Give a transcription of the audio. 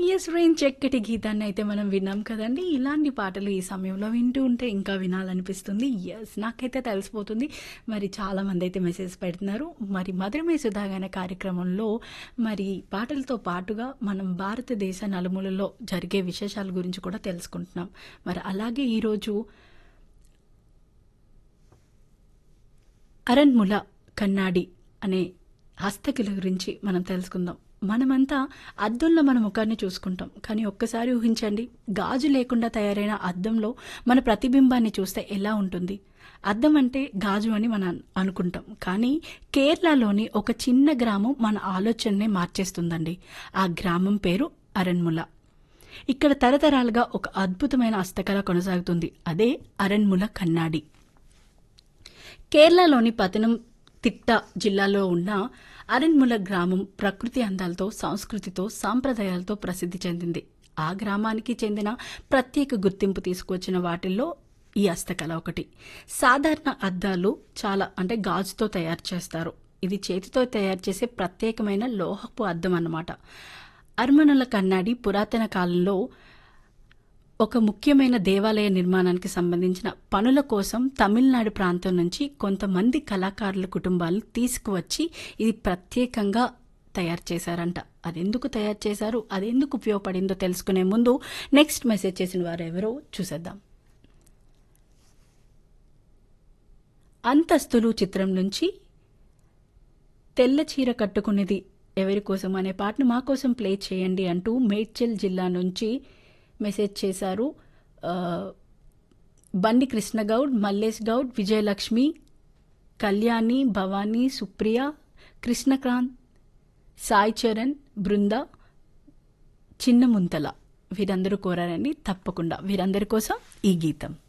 yes rain చక్కటి గీతాన్ని అయితే మనం విన్నాం కదండి ఇలాంటి పాటలు ఈ సమయంలో వింటూ ఉంటే ఇంకా వినాలనిపిస్తుంది ఎస్ నాకైతే తెలిసిపోతుంది మరి చాలా మంది అయితే మెసేజ్ పెడుతున్నారు మరి మధురమే సుధాగాన కార్యక్రమంలో మరి పాటలతో పాటుగా మనం భారతదేశ నలుమూలలో జరిగే విశేషాల గురించి కూడా తెలుసుకుంటున్నాం మరి అలాగే ఈరోజు అరణ్ముల కన్నాడి అనే హస్తకళ గురించి మనం తెలుసుకుందాం మనమంతా అద్దంలో మన ముఖాన్ని చూసుకుంటాం కానీ ఒక్కసారి ఊహించండి గాజు లేకుండా తయారైన అద్దంలో మన ప్రతిబింబాన్ని చూస్తే ఎలా ఉంటుంది అద్దం అంటే గాజు అని మనం అనుకుంటాం కానీ కేరళలోని ఒక చిన్న గ్రామం మన ఆలోచననే మార్చేస్తుందండి ఆ గ్రామం పేరు అరణ్ముల ఇక్కడ తరతరాలుగా ఒక అద్భుతమైన హస్తకళ కొనసాగుతుంది అదే అరణ్ముల కన్నాడి కేరళలోని పతనం తిట్ట జిల్లాలో ఉన్న అరణ్ముల గ్రామం ప్రకృతి అందాలతో సంస్కృతితో సాంప్రదాయాలతో ప్రసిద్ధి చెందింది ఆ గ్రామానికి చెందిన ప్రత్యేక గుర్తింపు తీసుకొచ్చిన వాటిల్లో ఈ హస్తకళ ఒకటి సాధారణ అద్దాలు చాలా అంటే గాజుతో తయారు చేస్తారు ఇది చేతితో తయారు చేసే ప్రత్యేకమైన లోహపు అద్దం అన్నమాట అర్మనుల కన్నాడి పురాతన కాలంలో ఒక ముఖ్యమైన దేవాలయ నిర్మాణానికి సంబంధించిన పనుల కోసం తమిళనాడు ప్రాంతం నుంచి కొంతమంది కళాకారుల కుటుంబాలు తీసుకువచ్చి ఇది ప్రత్యేకంగా తయారు చేశారంట అదెందుకు తయారు చేశారు అదెందుకు ఉపయోగపడిందో తెలుసుకునే ముందు నెక్స్ట్ మెసేజ్ చేసిన వారు ఎవరో చూసేద్దాం అంతస్తులు చిత్రం నుంచి తెల్ల చీర కట్టుకునేది ఎవరి కోసం అనే పాటను మా కోసం ప్లే చేయండి అంటూ మేడ్చల్ జిల్లా నుంచి మెసేజ్ చేశారు ఆ, బండి కృష్ణగౌడ్ మల్లేష్ గౌడ్ విజయలక్ష్మి కళ్యాణి భవానీ సుప్రియ కృష్ణకాంత్ సాయి చరణ్ బృంద చిన్న ముంతల వీరందరూ కోరారండి తప్పకుండా వీరందరి కోసం ఈ గీతం